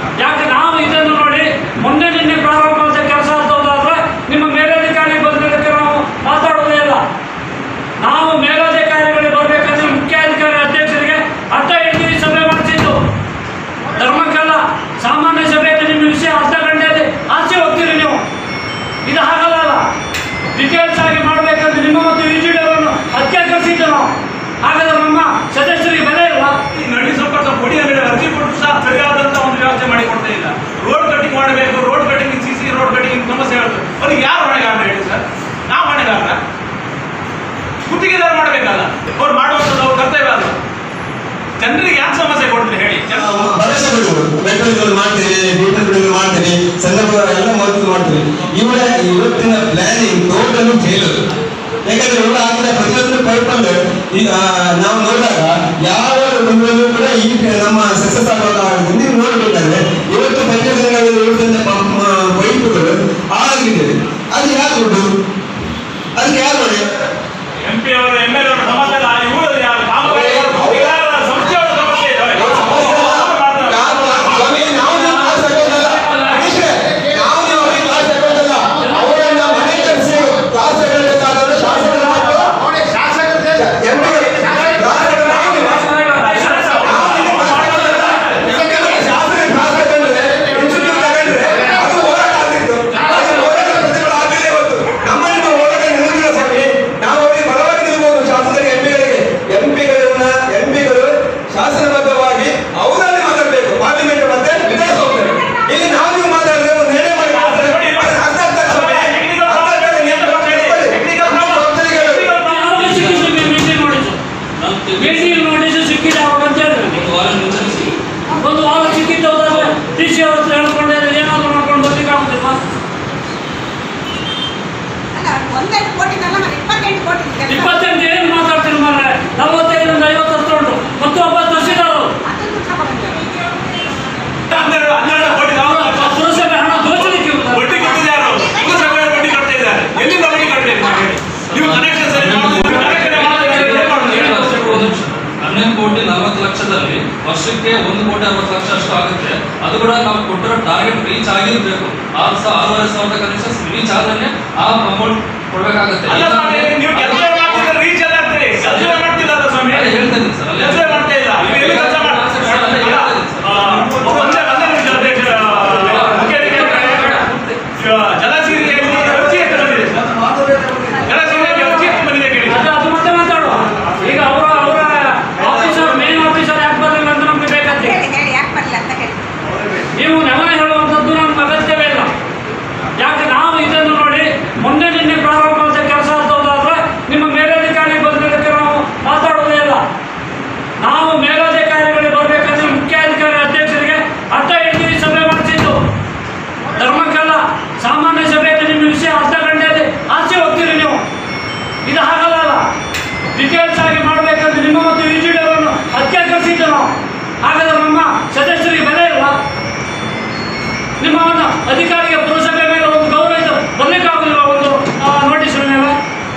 ಯಾಕೆ ನಾವು ಇದನ್ನು ನೋಡಿ ಮೊನ್ನೆ ನಿನ್ನೆ ಪ್ರಾರಂಭ ಅಂತ ಕೆಲಸ ಅಂತಂದಾದ್ರೆ ನಿಮ್ಮ ಮೇಲಧಿಕಾರಿ ಬಂದಿದ್ದಕ್ಕೆ ನಾವು ಮಾತಾಡೋದೇ ಇಲ್ಲ ನಾವು ಮೇಲಧಿಕಾರಿಗಳಿಗೆ ಬರಬೇಕಂದ್ರೆ ಮುಖ್ಯಾಧಿಕಾರಿ ಅಧ್ಯಕ್ಷರಿಗೆ ಅಡ್ಡ ಹಿಡಿದು ಸಭೆ ಮಾಡಿಸಿದ್ದು ಧರ್ಮಕ್ಕಲ್ಲ ಸಾಮಾನ್ಯ ಸಭೆಯಲ್ಲಿ ನಿಮ್ಮ ವಿಷಯ ಅರ್ಧ ಗಂಟೆಯಲ್ಲಿ ಆಚೆ ಹೋಗ್ತೀರಿ ನೀವು ಇದು ಹಾಗಲ್ಲ ಡೀಟೇಲ್ಸ್ ಆಗಿ ಮಾಡಬೇಕಂದ್ರೆ ನಿಮ್ಮ ಮತ್ತು ಇಂಜಿನಿಯರನ್ನು ಹತ್ಯೆ ಕಳಿಸಿದ್ದು ನಾವು ಹಾಗಾದ್ರೆ ನಮ್ಮ ಸದಸ್ಯರಿಗೆ ಬೆಲೆ ಇಲ್ಲ ಈ ನಡಿ ಸಂಪರ್ಕ ಕೊಡಿ ಅಂದ್ರೆ ಅರ್ಜಿ ಕೊಟ್ಟು ಸಹ ಸರಿಯಾದಂತ ಒಂದು ವ್ಯವಸ್ಥೆ ಮಾಡಿ ಕೊಡ್ತಾ ಇಲ್ಲ ರೋಡ್ ಕಟಿಂಗ್ ಮಾಡಬೇಕು road cutting C C road cutting ಸಮಸ್ಯೆ ಹೇಳ್ತಾರೆ ಅವ್ರಿಗೆ ಯಾರು ಹೊಣೆಗಾರ ಹೇಳಿ ಸರ್ ನಾವು ಹೊಣೆಗಾರ ಗುತ್ತಿಗೆದಾರ ಮಾಡಬೇಕಲ್ಲ ಅವ್ರು ಮಾಡುವಂಥದ್ದು ಅವ್ರ ಕರ್ತವ್ಯ ಅಲ್ಲ ಜನರಿಗೆ ಯಾಕೆ ಸಮಸ್ಯೆ ಕೊಡ್ತೀರಿ ಹೇಳಿ ಜನ- ಭರವಸೆ ಬಿಡುವುದು ಮೆಟ್ರೋಗಳು ಮಾಡ್ತೀರಿ ಡೀಟೆಲ್ಗಳು ಮಾಡ್ತೀರಿ ಸಂದರ್ಭ ಎಲ್ಲ ಮೊದಲು ಮಾಡ್ತೀರಿ ಇವರ ಇವತ್ತಿನ ಪ್ಲಾನಿಂಗ್ ಟೋಟಲ್ ಫೇಲ್ ಯಾಕಂದ್ರೆ ಇವರು ಹಾಕಿದ ಪ್ರತಿಯೊಂದು ಪೈಪಲ್ಲಿ ಈಗ ನಾವು ನೋಡಿದಾಗ ಯಾವ ಒಂದರಲ್ಲೂ ಕೂಡ ಈ ನಮ್ಮ ಸಕ್ಸಸ್ ಆಗೋದಾಗುತ್ತೆ ನೀವು ನೋಡ್ಬೇಕಾದ್ರೆ ಇವತ್ತು ಪಂಚಾಯತ್ ಇವತ್ತಿನ ಪೈಪುಗಳು ಆಗಿದೆ ಅದು ಯಾರು ದುಡ್ಡು ಅದಕ್ಕೆ ಯಾರು ನೋಡಿ ಎಂ ಪಿ ಅವರು ಎಂ ಎಲ್ ಅವರು ಸಮಸ್ಯೆ ಇಲ್ಲ ಇವರು ಯಾರು ಕಾಮಗಾರಿ ಗುತ್ತಿಗೆದಾರರ ಸಂಸ್ಥೆಯವ್ರ ಸಮಸ್ಯೆ ಇದೆ ಅವ್ರು ಮಾಡ್ತಾರೆ. ಸ್ವಾಮಿ, ನಾವು ನೀವು ಕ್ಲಾಸ್ ತಗೊಂಡಲ್ಲ. ಮನುಷ್ಯರೇ, ನಾವು ನೀವು ಅವ್ರಿಗೆ ಕ್ಲಾಸ್ ತಗೊಂಡಲ್ಲ. ಅವರನ್ನ ಮನೆ ಕರೆಸಿ ಕ್ಲಾಸ್ ತಗೊಳ್ಬೇಕಾದ್ರೆ ಶಾಸಕರು ಮಾತ್ರ ಎಂ.ಪಿ. ಶಾಸಕರು ನಾವು ನೀವು ಶಾಸಕರು ಕ್ಲಾಸ್ ತಗೊಂಡ್ರೆ, ಇನ್ಸ್ಟಿಟ್ಯೂಟ್ ತಗೊಂಡ್ರೆ, ಅದು ಹೋರಾಟ ಆಗ್ತಿತ್ತು. ಅದು ಹೋರಾಟ ಪ್ರತಿಗಳು ಆಗ್ಲಿಲ್ಲ ಇವತ್ತು. ನಮ್ಮಲ್ಲಿ ನಾವು ಹೋರಾಟ ನಿಲ್ಲುವುದಿಲ್ಲ ಸ್ವಾಮಿ. ನಾವು ಅವರಿಗೆ ಬಲವಾಗಿ ನಿಲ್ಬಹುದು ಶಾಸಕರಿಗೆ ಎಂಪಿಗಳಿಗೆ ಎಂಪಿಗಳನ್ನ ಎಂಪಿಗಳು ಶಾಸನಬದ್ಧವಾಗಿ ಅವರಲ್ಲಿ ಮಾತಾಡಬೇಕು ಪಾರ್ಲಿಮೆಂಟ್ ಮತ್ತೆ ವಿಧಾನಸೌಧದಲ್ಲಿ ಇಲ್ಲಿ ನಾವು ನೀವು ಮಾತಾಡಿದ್ರೆ ಒಂದು ನಿರ್ಣಯ ಮಾಡಿ ಕೊಡ್ತಾರೆ. ಅದನ್ನ ಅರ್ಥ ಆಗ್ತದೆ ಸ್ವಾಮಿ. ಅರ್ಥ ಆಗ್ತದೆ, ನೀವು ತಿಳ್ಕೊಳ್ಳಿ. ನಮ್ಮ ಭಕ್ತರಿಗೆ ಯಾವಾಗ ಸಿಕ್ಕಿದ್ರು ಮೀಟಿಂಗ್ ನೋಟಿಸು ಮೀಟಿಂಗ್ ನೋಟಿಸು ಸಿಕ್ಕಿದೆ ಅವಾಗ ಅಂತ ಹೇಳಿದ್ರು ಒಂದು ವಾರ ಸಿಕ್ಕಿದ್ದು ಹೋದ್ರೆ ಡಿ ಸಿ ಅವ್ರ ಹತ್ರ ಹೇಳ್ಕೊಂಡೆ ಏನಾದ್ರು ಮಾಡ್ಕೊಂಡು ಬರ್ಲಿಕ್ಕೆ ಆಗುದಿಲ್ಲ ಅಲ್ಲ ಒಂದೆರಡು ಕೋಟಿನಲ್ಲ మరి ಇಪ್ಪತ್ತೆಂಟು ಕೋಟಿ ಕೆಲಸ ಇಪ್ಪತ್ತೆಂಟು ಏನು ಮಾತಾಡ್ತೀನಿ ಮಾರ್ರೆ ನಲವತ್ತೈದರಿಂದ ಐವತ್ತು ಹತ್ರ ಉಂಟು ಮತ್ತು ಒಬ್ಬ ತಹಸೀಲ್ದಾರು ಅದನ್ನು ತಗೊಂಡ್ಬಂದೆ ಹನ್ನೆರಡು ಹನ್ನೆರಡು ಕೋಟಿ ನಾವು ಪುರಸಭೆ ಹಣ ದೋಚಲಿಕ್ಕೆ ಇರುತ್ತದೆ. ಬಡ್ಡಿ ಕಟ್ಟಿದ್ದಾರೆ ಪುರಸಭೆ ಬಡ್ಡಿ ಕಟ್ತಾ ಇದ್ದಾರೆ ಎಲ್ಲಿಂದ ಬಡ್ಡಿ ಕಟ್ಟಬೇಕು ನಾವು ಹೇಳಿ ನೀವು ಕನೆಕ್ಷನ್ ಸರಿ ಮಾಡೋದು ಕನೆಕ್ಷನ್ ಮಾಡೋದು ಏನ್ ಮಾಡೋದು ಹೇಳಿ ಹನ್ನೊಂದು ಕೋಟಿ ನಲವತ್ತು ಲಕ್ಷದಲ್ಲಿ ವರ್ಷಕ್ಕೆ ಒಂದು ಕೋಟಿ ಅರವತ್ತು ಲಕ್ಷ ಅಷ್ಟು ಆಗುತ್ತೆ ಅದು ಕೂಡ ನಾವು ಕೊಟ್ಟಿರೋ ಟಾರ್ಗೆಟ್ ರೀಚ್ ಆಗಿರ್ಬೇಕು ಆರು ಸಾವಿರ ಆರೂವರೆ ಸಾವಿರದ ಕನಿಷ್ಠ ರೀಚ್ ಆದ್ರೆ ಆ ಅಮೌಂಟ್ ಕೊಡ್ಬೇಕಾಗುತ್ತೆ ಅಲ್ಲ ಸ್ವಾಮಿ ನೀವು ಕೆಲಸ ಮಾಡ್ತಿದ್ರೆ ರೀಚ್ ಎಲ್ಲ ಆಗ್ತೀರಿ ಕೆಲಸ ಮಾಡ್ತಿಲ್ಲ ಅಲ್ಲ ಸ್ವಾಮಿ ಅದೇ ಹೇಳ್ತಾ ಇದ್ದೀನಿ ಸರ್ ಅಲ್ಲೇ ಕೆಲಸ ಮಾಡ್ತಾ ಇಲ್ಲ ನೀವು ಎಲ್ಲಿ ಕೆಲಸ ಮಾಡ್ತಾ ಒಂದೇ ಒಂದೇ ನಿಮಿಷ ಅಧ್ಯಕ್ಷ ಜಲಸೀರಿಯಲ್ಲಿ ಅರ್ಜಿ ಎಷ್ಟು ಬಂದಿದೆ ಜಲಸೀರಿಯಲ್ಲಿ ಅರ್ಜಿ ಎಷ್ಟು ಬಂದಿದೆ ಕೇಳಿ ಅದು ಅದು ಮತ್ತೆ ಮಾತಾಡುವ ಈಗ ಅವರ ಅವರ ಆಫೀಸರ್ ಮೇನ್ ಆಫೀಸರ್ ಯಾಕೆ ಬರಲಿಲ್ಲ ಅಂತ ನಮ್ಗೆ ಬೇಕಾಗ್ತದೆ ಹೇಳಿ ಹೇಳಿ ಯಾಕೆ ಬರಲಿಲ್ಲ ಅಂತ ಹೇಳಿ ನೀವು ನೆವನ ಹೇಳುವಂಥದ್ದು ನಮ್ಗೆ ಅಗತ್ಯವೇ ಇಲ್ಲ ಯಾಕೆ ನಾವು ಇದನ್ನು ನೋಡಿ ಮೊನ್ನೆ ನಿನ್ನೆ ಪ್ರಾರಂಭ ಅಂತ ಕೆಲಸ ಅಂತಂದಾದ್ರೆ ನಿಮ್ಮ ಮೇಲಧಿಕಾರಿ ಬಂದಿದ್ದಕ್ಕೆ ನಾವು ಮಾತಾಡೋದೇ ಇಲ್ಲ ನಾವು ಮೇಲಧಿಕಾರಿಗಳಿಗೆ ಬರಬೇಕಂದ್ರೆ ಮುಖ್ಯಾಧಿಕಾರಿ ಅಧ್ಯಕ್ಷರಿಗೆ ಅಡ್ಡ ಹಿಡಿದು ಸಭೆ ಮಾಡಿಸಿದ್ದು ಧರ್ಮಕ್ಕಲ್ಲ ಸಾಮಾನ್ಯ ಸಭೆಯಲ್ಲಿ ನಿಮ್ಮ ವಿಷಯ ಅರ್ಧ ಗಂಟೆಯಲ್ಲಿ ಆಚೆ ಹೋಗ್ತೀರಿ ನೀವು ಇದು ಹಾಗಲ್ಲ ಡೀಟೇಲ್ಸ್ ಆಗಿ ಮಾಡಬೇಕಂದ್ರೆ ನಿಮ್ಮ ಮತ್ತು ಇಂಜಿನಿಯರನ್ನು ಹತ್ಯೆ ಕಳಿಸಿದ್ದು ನಾವು ಹಾಗಾದ್ರೆ ನಮ್ಮ ಸದಸ್ಯರಿಗೆ ಬೆಲೆ ಇಲ್ಲ ನಿಮ್ಮ ಒಂದು ಅಧಿಕಾರಿಗೆ ಪುರಸಭೆ ಮೇಲೆ ಒಂದು ಗೌರವ ಇದೆ ಬರಲಿಕ್ಕಾಗುದಿಲ್ಲ ಒಂದು ನೋಟಿಸ್ ಮೇಲೆ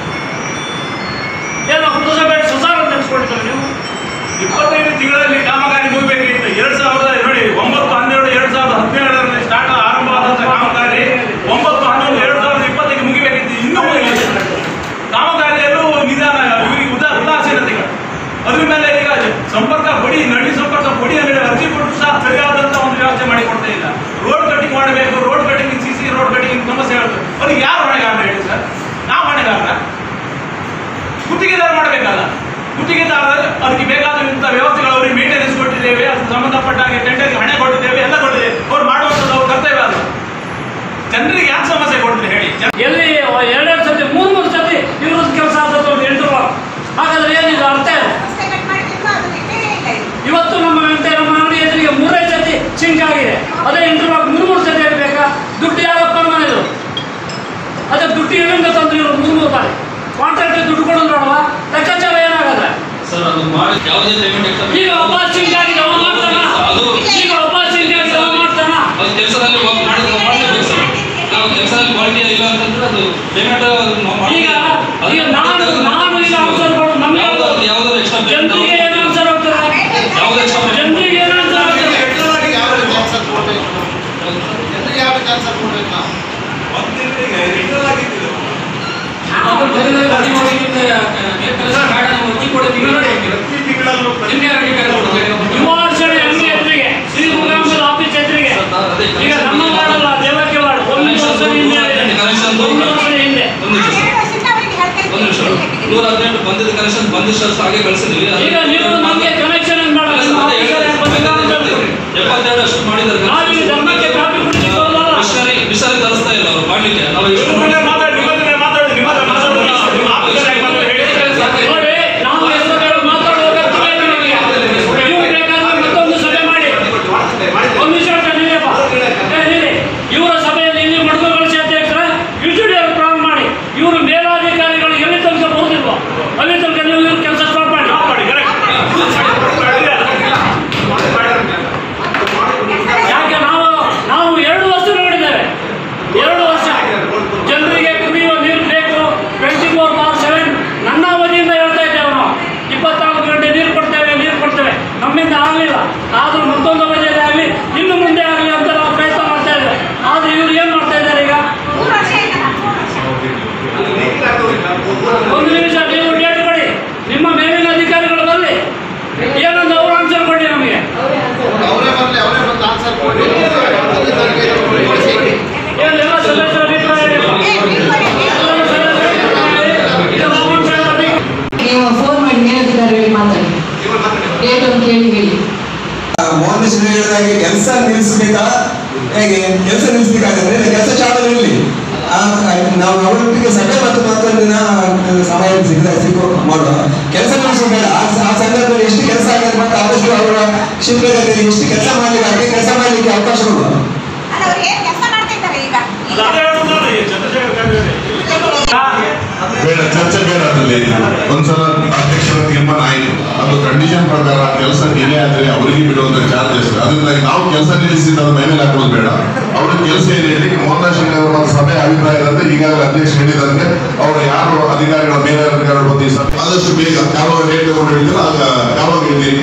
ಏನೋ ಪುರಸಭೆ ಸುಸಾರ ತಿಳಿಸ್ಕೊಡ್ತಾರೆ ನೀವು ಇಪ್ಪತ್ತೈದು ತಿಂಗಳಲ್ಲಿ ಕಾಮಗಾರಿ ಮುಗಬೇಕಿತ್ತು ಎರಡ್ ಸಾವಿರದ ನೋಡಿ ಒಂಬತ್ತು ಹನ್ನೆರಡು ಎರಡ್ ಸಾವಿರದ ಹದಿನೇಳರಲ್ಲಿ ಸ್ಟಾರ್ಟ್ ಆರಂಭವಾದಂತಹ ಕಾಮಗಾರಿ ಒಂಬತ್ತು ಹನ್ನೊಂದು ಎರಡ್ ಸಾವಿರದ ಇಪ್ಪತ್ತಕ್ಕೆ ಮುಗಿಬೇಕಿತ್ತು ಇನ್ನೂ ಮುಗಿಲಿಲ್ಲ ಕಾಮಗಾರಿಯಲ್ಲೂ ನಿಧಾನ ಇವರಿಗೆ ಉದಾ ಉದಾಸೀನತೆಗಳು ಅದ್ರ ಮೇಲೆ ಈಗ ಸಂಪರ್ಕ ಕೊಡಿ ನಡಿ ಸಂಪರ್ಕ ಕೊಡಿ ಅಂದ್ರೆ ಅರ್ಜಿ ಕೊಟ್ಟು ಸಹ ಸರಿಯಾದಂತ ಒಂದು ವ್ಯವಸ್ಥೆ ಮಾಡಿ ಕೊಡ್ತಾ ಇಲ್ಲ ರೋಡ್ ಕಟಿಂಗ್ ಮಾಡಬೇಕು road cutting C C road cutting ಸಮಸ್ಯೆ ಹೇಳ್ತಾರೆ ಅವ್ರಿಗೆ ಯಾರು ಹೊಣೆಗಾರ ಹೇಳಿ ಸರ್ ನಾವು ಹೊಣೆಗಾರ ಗುತ್ತಿಗೆದಾರ ಮಾಡಬೇಕಲ್ಲ ಗುತ್ತಿಗೆದಾರ ಅದಕ್ಕೆ ಬೇಕಾದಂಥ ವ್ಯವಸ್ಥೆಗಳು ಅವರಿಗೆ ಮೇಂಟೆನೆನ್ಸ್ ಕೊಟ್ಟಿದ್ದೇವೆ ಅದಕ್ಕೆ ಸಂಬಂಧಪಟ್ಟ ಹಾಗೆ ಟೆಂಡರ್ಗೆ ಹಣೆ ಕೊಟ್ಟಿದ್ದೇವೆ ಎಲ್ಲ ಕೊಟ್ಟಿದ್ದೇವೆ ಅವ್ರು ಮಾಡುವಂಥದ್ದು ಅವ್ರ ಕರ್ತವ್ಯ ಅಲ್ಲ ಜನರಿಗೆ ಯಾಕೆ ಸಮಸ್ಯೆ ಕೊಡ್ತೀರಿ ಹೇಳಿ ಜನ- ಎಲ್ಲಿ ಎರಡೆರಡು ಸತಿ ಮೂರು ಮೂರು ಸತಿ ಇವ್ರದ್ದು ಕೆಲಸ ಆದದ್ದು ಒಂದು ಎಂಟು ರೂಪಾಯಿ ಹಾಗಾದ್ರೆ ಏನಿದೆ ಅರ್ಥ ಇಲ್ಲ ರಸ್ತೆ ಕಟ್ ಮಾಡಿದ್ರು ಅದು ಇಟ್ಟೇ ಇಲ್ಲ ಇದು. ಇವತ್ತು ನಮ್ಮ ಗಂಟೆ ನಮ್ಮ ಅಂಗಡಿ ಎದುರಿಗೆ ಮೂರೇ ಸತಿ ಸಿಂಕ್ ಆಗಿದೆ ಅದೇ ಎಂಟು ರೂಪಾಯಿ ಮೂರು ಮೂರು ಸತಿ ಹೇಳ್ಬೇಕಾ ದುಡ್ಡು ಯಾರಪ್ಪ ಮನೆದು ಅದೇ ದುಡ್ಡು ಎಲ್ಲಿಂದ ತಂದ್ರು ಇವರು ಮೂರು ಮೂರು ಬಾರಿ ಕಾಂಟ್ರಾಕ್ಟ್ ದುಡ್ಡು ಕೊಡೋದು ನೋಡುವ ಲೆಕ್ಕಾಚಾರ ಏನಾಗಲ್ಲ ಸರ್ ಅದು ಮಾಡಿ ಯಾವುದೇ ಪೇಮೆಂಟ್ ಈಗ ಒಬ್ಬ ಸಿಂಕ್ ಆಗಿದೆ ಅವ ಮಾಡ್ತಾನ ಅದು ಈಗ ಒಬ್ಬ ಸಿಂಕ್ ಆಗಿದೆ ಅವ ಮಾಡ್ತಾನ ಅದು ಕೆಲಸದಲ್ಲಿ ಮಾಡಿದ್ರೆ ಮಾಡಲೇಬೇಕು ಸರ್ ನಾವು ಕೆಲಸದಲ್ಲಿ ಕ್ವಾಲಿಟಿ ಇಲ್ಲ ಅಂತಂದ್ರೆ ಅದು ಪೇಮೆಂಟ್ ಈಗ ಈಗ ನಾನು ನಾನು ಈಗ ಆನ್ಸರ್ ಕೊಡೋದು ನಮ್ಗೆ ಯಾವ್ದಾದ್ರು ಯಾವ್ದಾದ್ರು ಎಕ್ಸ್ಟ್ರಾ ಜನರಿಗೆ ಏನು ಆನ್ಸರ್ ಹೋಗ್ತದೆ ಯಾವ್ದು ಎಕ್ಸ್ಟ್ರಾ ಜನರಿಗೆ ಏನು ಆನ್ಸರ್ ಹೋಗ್ತದೆ ನೀವು ಇಲ್ಲಿಂದ ನೀರು ಕಳಿಸಿ ಬೇಡ ನಾವು ಅರ್ಜಿ ಕೊಡ್ತೀವಿ ನೋಡಿ ಪ್ರತಿ ತಿಂಗಳಲ್ಲೂ ಪ್ರತಿ ನಿಮ್ಗೆ ಯಾರು ಅಧಿಕಾರ ಕೊಡ್ತೀವಿ ಯುವಾರ್ಸಣೆ ಅಂಗಡಿ ಎದುರಿಗೆ ಶ್ರೀ ಮುಗಾಂಬದ ಆಫೀಸ್ ಎದುರಿಗೆ ಈಗ ನಮ್ಮ ಮಾಡಲ್ಲ ದೇವಕ್ಕೆ ಮಾಡು ಒಂದು ವರ್ಷದ ಹಿಂದೆ ಒಂದು ವರ್ಷದ ಹಿಂದೆ ಒಂದು ನಿಮಿಷ ನಾನು ಏಳು ವರ್ಷದಿಂದ ಅವರಿಗೆ ಹೇಳ್ತಾ ಒಂದು ನಿಮಿಷ ಇದ್ದೀನಿ ನೂರ ಹದಿನೆಂಟು ಬಂದಿದ್ದ ಕನೆಕ್ಷನ್ ಬಂದಿಷ್ಟು ಅಷ್ಟು ಹಾಗೆ ಕಳಿಸಿದ್ವಿ ಈಗ ನೀವು ನಮಗೆ ಕನೆಕ್ಷನ್ ಮಾಡಲ್ಲ ನಿಮ್ಮ ಆಫೀಸರ್ ಯಾರು ಬಂದಿಲ್ಲ ಅಂತ ಹೇಳ್ತೀರಿ. ಎಪ್ಪತ್ತೆರಡು ಅಷ್ಟು ಮಾಡಿದ್ದಾರೆ ನಾವೀಗ ಧರ್ಮಕ್ಕೆ ಕಾಪಿ ಕುಡಿಲಿಕ್ಕೆ ಹೋಗಲ್ಲ ಮಿಷನರಿ ಮಿಷನರಿ ತರಿಸ್ತಾ ಇಲ್ಲ ಅವ್ರು ಮಾಡ್ಲಿಕ್ಕೆ ನಾವು ಎಷ್ಟು ನಿಮ್ಮನ್ನೇ ಮಾತಾಡಿ ನಿಮ್ಮನ್ನೇ ಮಾತಾಡಿ ನಿಮ್ಮನ್ನೇ ಮಾತಾಡಿ ನಿಮ್ಮ ಆಫೀಸರ್ ಯಾಕೆ ಬಂದ್ರು ಹೇಳಿ ನೋಡಿ ನಾವು ಹೆಸರುಗಳು ಮಾತಾಡುವ ಅಗತ್ಯವೇ ಇಲ್ಲ ನಮಗೆ. ನೀವು ಬೇಕಾದ್ರೆ ಮತ್ತೊಂದು ಸಭೆ ಮಾಡಿ ಒಂದು ನಿಮಿಷ ನೀವಪ್ಪ ಏ, ನೀರಿ. ಇವರ ಸಭೆಯಲ್ಲಿ ನೀವು ಮಡುಗುಗೊಳಿಸಿ ಅಧ್ಯಕ್ಷರ ಯುಜಿಡಿ ಅವರು ಪ್ರಾರಂಭ ಮಾಡಿ ಇವರು ಮೇಲಾಧಿಕಾರಿಗಳು ಎಲ್ಲಿ ತನಕ ಬರುವುದಿಲ್ವೋ ಅಲ್ಲಿ ತನಕ ನೀವು ಇವ್ರ ಕೆಲಸ ಸ್ಟಾಪ್ ಮಾಡಿ ಸ್ಟಾಪ್ ಮಾಡಿ ಕರೆಕ್ಟ್ ಯಾಕೆ ನಾವು ನಾವು ಎರಡು ವರ್ಷ ನೋಡಿದ್ದೇವೆ ಎರಡು ವರ್ಷ ಜನರಿಗೆ ಕುಡಿಯುವ ನೀರು ಬೇಕು ಟ್ವೆಂಟಿ ಫೋರ್ ಬಾರ್ ಸೆವೆನ್ ನನ್ನ ಅವಧಿಯಿಂದ ಹೇಳ್ತಾ ಇದ್ದೇವೆ ನಾವು ಇಪ್ಪತ್ನಾಲ್ಕು ಗಂಟೆ ನೀರು ಕೊಡ್ತೇವೆ ನೀರು ಕೊಡ್ತೇವೆ ನಮ್ಮಿಂದ ಆಗಲಿಲ್ಲ ಆದರೂ ಮತ್ತೊಂದು ಅವಧಿಯಲ್ಲಿ ಆಗಲಿ ಇನ್ನು ಮುಂದೆ ಆಗಲಿ ಅಂತ ನಾವು ಪ್ರಯತ್ನ ಮಾಡ್ತಾ ಇದ್ದೇವೆ ಆದರೆ ಇವರು ಏನು ಮಾಡ್ತಾ ಇದ್ದಾರೆ ಈಗ ಮೂರು ವರ್ಷ ಆಯ್ತಲ್ಲ ಮೂರು ವರ್ಷ ಒಂದು ನಿಮಿಷ ನೀವು ಡೇಟ್ ಕೊಡಿ ನಿಮ್ಮ ಮೇಲಿನ ಅಧಿಕಾರಿಗಳು ಬರಲಿ ಏನೊಂದು ಅವರು ಆನ್ಸರ್ ಕೊಡಿ ನಮಗೆ ಅವರೇ ಬರಲಿ ಅವರೇ ಬಂದು ಆನ್ಸರ್ ಕೊಡಿ ಏನು ಎಲ್ಲ ಸದಸ್ಯರ ಅಭಿಪ್ರಾಯ ಏನು? ಎಲ್ಲರ ಸದಸ್ಯರ ಅಭಿಪ್ರಾಯ ಏನು? ಇದು ಮೋಹನ್ ಸಾಹೇಬ್ ಅಧಿಕಾರಿ ನೀವು ಫೋನ್ ಮಾಡಿ ಮೇಲಧಿಕಾರಿಗಳಿಗೆ ಮಾತಾಡಿ ಡೇಟ್ ಒಂದು ಕೇಳಿ ಹೇಳಿ ಮೋಹನ್ ಕೃಷ್ಣ ಹೇಳಿದಾಗೆ ಕೆಲಸ ನಿಲ್ಲಿಸ್ಬೇಕಾ ಹೇಗೆ ಕೆಲಸ ನಿಲ್ಲಿಸ್ಬೇಕಾಗಂದ್ರೆ ಕೆಲಸ ಚಾಲು ಇರಲಿ ನಾವು ಅವರೊಟ್ಟಿಗೆ ಸಭೆ ಮತ್ತು ಮತ್ತೊಂದಿನ ಸಮಯ ಸಿಗದ ಸಿಗೋ ಮಾಡುವ ಕೆಲಸ ನಿಲ್ಲಿಸಬೇಡ ಆ ಆ ಸಂದರ್ಭದಲ್ಲಿ ಎಷ್ಟು ಕೆಲಸ ಆಗಿದೆ ಮತ್ತೆ ಆದಷ್ಟು ಅವರ ಶೀಘ್ರಗತಿಯಲ್ಲಿ ಎಷ್ಟು ಕೆಲಸ ಮಾಡ್ಲಿಕ್ಕೆ ಹಾಗೆ ಕೆಲಸ ಮಾಡ್ಲಿಕ್ಕೆ ಅವಕಾಶ ಕೊಡುವ ಅಲ್ಲ ಅವ್ರು ಏನ್ ಕೆಲಸ ಮಾಡ್ತಾ ಇದ್ದಾರೆ ಈಗ ಈಗ ಅದೇ ಹೇಳೋದು ನಾನು, ಈ ಚಂದ್ರಶೇಖರ್ ಕಾವೇರಿ. ಬೇಡ ಚರ್ಚೆ ಬೇಡ ಅದರಲ್ಲಿ ಒಂದ್ಸಲ ಅಧ್ಯಕ್ಷರ ತೀರ್ಮಾನ ಆಯಿತು ಅದು ಕಂಡೀಷನ್ ಪ್ರಕಾರ ಕೆಲಸ ಡಿಲೇ ಆದ್ರೆ ಅವರಿಗೆ ಬಿಡುವಂತ ಚಾರ್ಜಸ್ ಅದರಿಂದಾಗಿ ನಾವು ಕೆಲಸ ನಿಲ್ಲಿಸಿದ ಅದು ಮೇಲೆ ಹಾಕೋದು ಬೇಡ ಅವ್ರ ಕೆಲಸ ಏನು ಹೇಳಿ ಮೋಹನ್ ಸಿಂಗ್ ಅವರ ಸಭೆ ಅಭಿಪ್ರಾಯ ಇರುತ್ತೆ ಈಗಾಗಲೇ ಅಧ್ಯಕ್ಷ ಹೇಳಿದಂತೆ ಅವರು ಯಾರು ಅಧಿಕಾರಿಗಳ ಮೇಲೆ ಅಧಿಕಾರಿಗಳ ಬಂದು ಈ ಸಭೆ ಆದಷ್ಟು ಬೇಗ ಯಾವಾಗ ಡೇಟ್ ತಗೊಂಡು ಹೇಳ್ತೀರೋ ಆಗ ಯಾವಾಗ ಹೇಳ್ತೀರಿ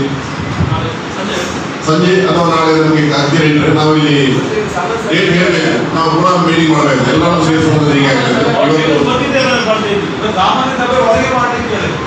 ಸಂಜೆ ಅಥವಾ ನಾಳೆ ನಮಗೆ ಅರ್ಜಿ ಹೇಳಿದ್ರೆ ನಾವು ಇಲ್ಲಿ ಡೇಟ್ ಹೇಳ್ಬೇಕು ನಾವು ಪುನಃ ಮೀಟಿಂಗ್ ಮಾಡಬೇಕು ಎಲ್ಲರೂ ಸೇರಿಸುವಂಥದ್ದು ಹೀಗಾಗ್ತದೆ ಇವತ್ತು ಬಂದಿದ್ದೇ ನಾನು ಬರ್ತಾ ಇದ್ದೀನಿ. ಸಾಮಾನ್ಯ ಸಭೆ ಹೊರಗೆ ಮಾಡ್ಲಿಕ್ಕೆ ಹೇಳಿದ್ರು.